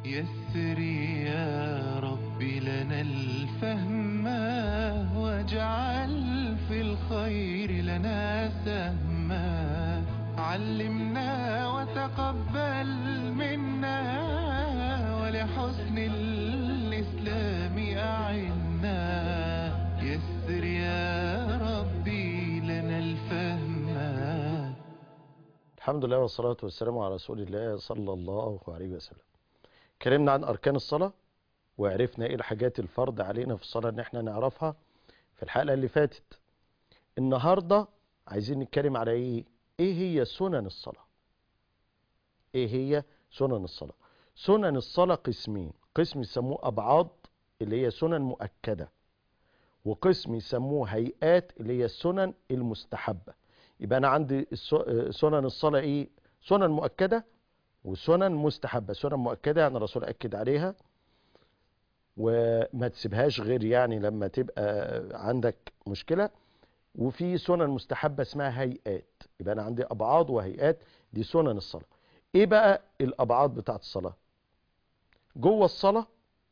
يسر يا رب لنا الفهم واجعل في الخير لنا سهما علمنا وتقبل منا ولحسن الإسلام أعنا يسر يا ربي لنا الفهم الحمد لله والصلاة والسلام على رسول الله صلى الله عليه وسلم اتكلمنا عن أركان الصلاة وعرفنا إيه الحاجات الفرض علينا في الصلاة إن احنا نعرفها في الحلقة اللي فاتت النهاردة عايزين نتكلم على إيه إيه هي سنن الصلاة إيه هي سنن الصلاة سنن الصلاة قسمين قسم يسموه أبعاد اللي هي سنن مؤكدة وقسم يسموه هيئات اللي هي السنن المستحبة يبقى أنا عندي الس- سنن الصلاة إيه سنن مؤكدة وسنن مستحبة سنن مؤكدة يعني الرسول أكد عليها وما تسيبهاش غير يعني لما تبقى عندك مشكلة وفي سنن مستحبة اسمها هيئات يبقى أنا عندي أبعاد وهيئات دي سنن الصلاة إيه بقى الأبعاد بتاعت الصلاة جوه الصلاة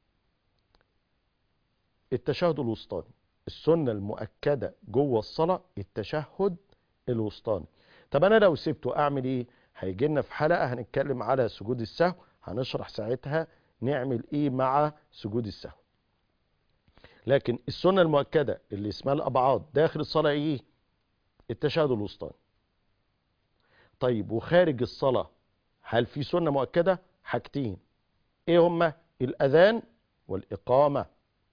التشهد الوسطاني السنة المؤكدة جوه الصلاة التشهد الوسطاني طب أنا لو سبته أعمل إيه هيجي لنا في حلقة هنتكلم على سجود السهو هنشرح ساعتها نعمل ايه مع سجود السهو لكن السنة المؤكدة اللي اسمها الأبعاد داخل الصلاة ايه التشهد الوسطاني طيب وخارج الصلاة هل في سنة مؤكدة حاجتين ايه هما الأذان والإقامة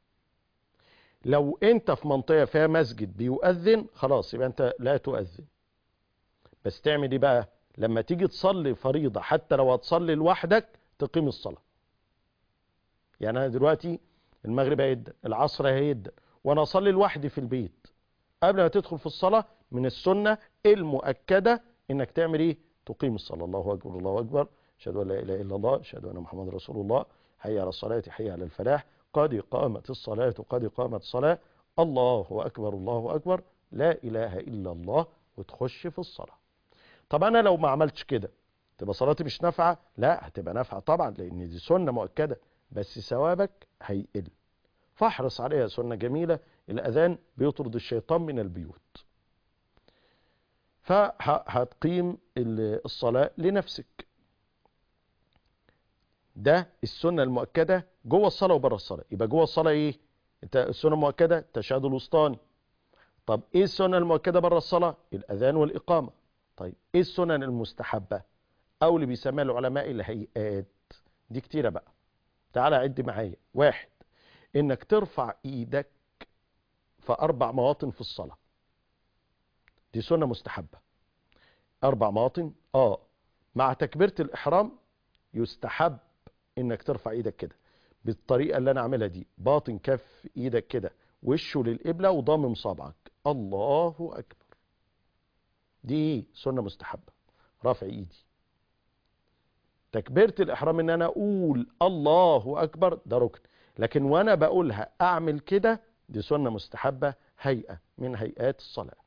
لو انت في منطقة فيها مسجد بيؤذن خلاص يبقى انت لا تؤذن بس تعمل ايه بقى لما تيجي تصلي فريضة حتى لو هتصلي لوحدك تقيم الصلاة يعني أنا دلوقتي المغرب هيدا العصر هيدا وأنا أصلي لوحدي في البيت قبل ما تدخل في الصلاة من السنة المؤكدة إنك تعمل إيه تقيم الصلاة الله أكبر الله أكبر أشهد أن لا إله إلا الله أشهد أن محمد رسول الله حي على الصلاة حي على الفلاح قد قامت الصلاة قد قامت الصلاة الله أكبر الله أكبر لا إله إلا الله وتخش في الصلاة طب انا لو ما عملتش كده تبقى صلاتي مش نافعه لا هتبقى نافعه طبعا لان دي سنه مؤكده بس ثوابك هيقل فاحرص عليها سنه جميله الاذان بيطرد الشيطان من البيوت فهتقيم الصلاه لنفسك ده السنه المؤكده جوه الصلاه وبره الصلاه يبقى جوه الصلاه ايه انت السنه المؤكده التشهد الوسطاني طب ايه السنه المؤكده بره الصلاه الاذان والاقامه طيب ايه السنن المستحبة او اللي بيسميها العلماء الهيئات دي كتيرة بقى تعالى عد معايا واحد انك ترفع ايدك في اربع مواطن في الصلاة دي سنة مستحبة اربع مواطن اه مع تكبيرة الاحرام يستحب انك ترفع ايدك كده بالطريقة اللي انا عاملها دي باطن كف ايدك كده وشه للقبلة وضامم صابعك الله اكبر دي سنة مستحبة رفع ايدي تكبيرة الاحرام ان انا اقول الله اكبر ده ركن لكن وانا بقولها اعمل كده دي سنة مستحبة هيئة من هيئات الصلاة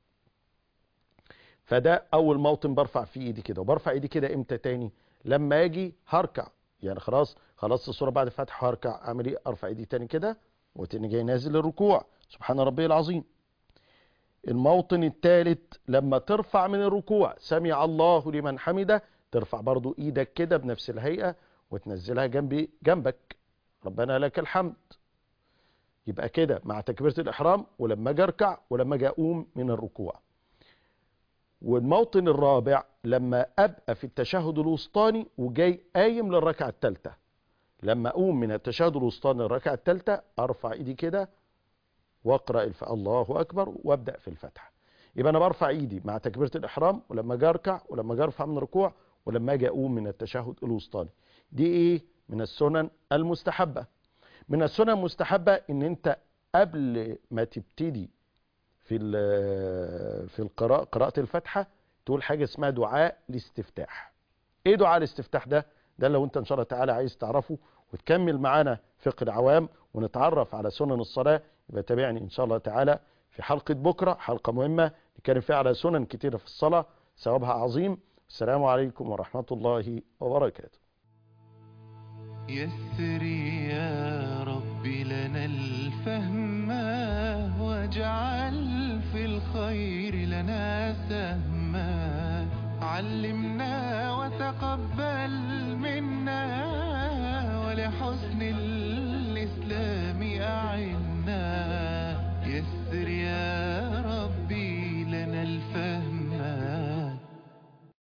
فده اول موطن برفع فيه ايدي كده وبرفع ايدي كده امتى تاني لما اجي هركع يعني خلاص خلاص الصورة بعد فتح هركع اعمل ايه ارفع ايدي تاني كده وتاني جاي نازل الركوع سبحان ربي العظيم الموطن الثالث لما ترفع من الركوع سمع الله لمن حمده ترفع برضو ايدك كده بنفس الهيئة وتنزلها جنبي جنبك ربنا لك الحمد يبقى كده مع تكبيرة الإحرام ولما اجي اركع ولما اجي اقوم من الركوع والموطن الرابع لما ابقى في التشهد الوسطاني وجاي قايم للركعة الثالثة لما اقوم من التشهد الوسطاني للركعة الثالثة ارفع ايدي كده واقرا الف... الله اكبر وابدا في الفتحه يبقى انا برفع ايدي مع تكبيره الاحرام ولما اجي اركع ولما اجي ارفع من الركوع ولما اجي اقوم من التشهد الوسطاني دي ايه من السنن المستحبه من السنن المستحبه ان انت قبل ما تبتدي في في القراءه قراءه الفاتحه تقول حاجه اسمها دعاء الاستفتاح ايه دعاء الاستفتاح ده ده لو انت ان شاء الله تعالى عايز تعرفه وتكمل معانا فقه العوام ونتعرف على سنن الصلاه يبقى تابعني ان شاء الله تعالى في حلقه بكره حلقه مهمه نتكلم فيها على سنن كتيره في الصلاه ثوابها عظيم السلام عليكم ورحمه الله وبركاته يسر يا رب لنا الفهم واجعل في الخير لنا سهما علمنا وتقبل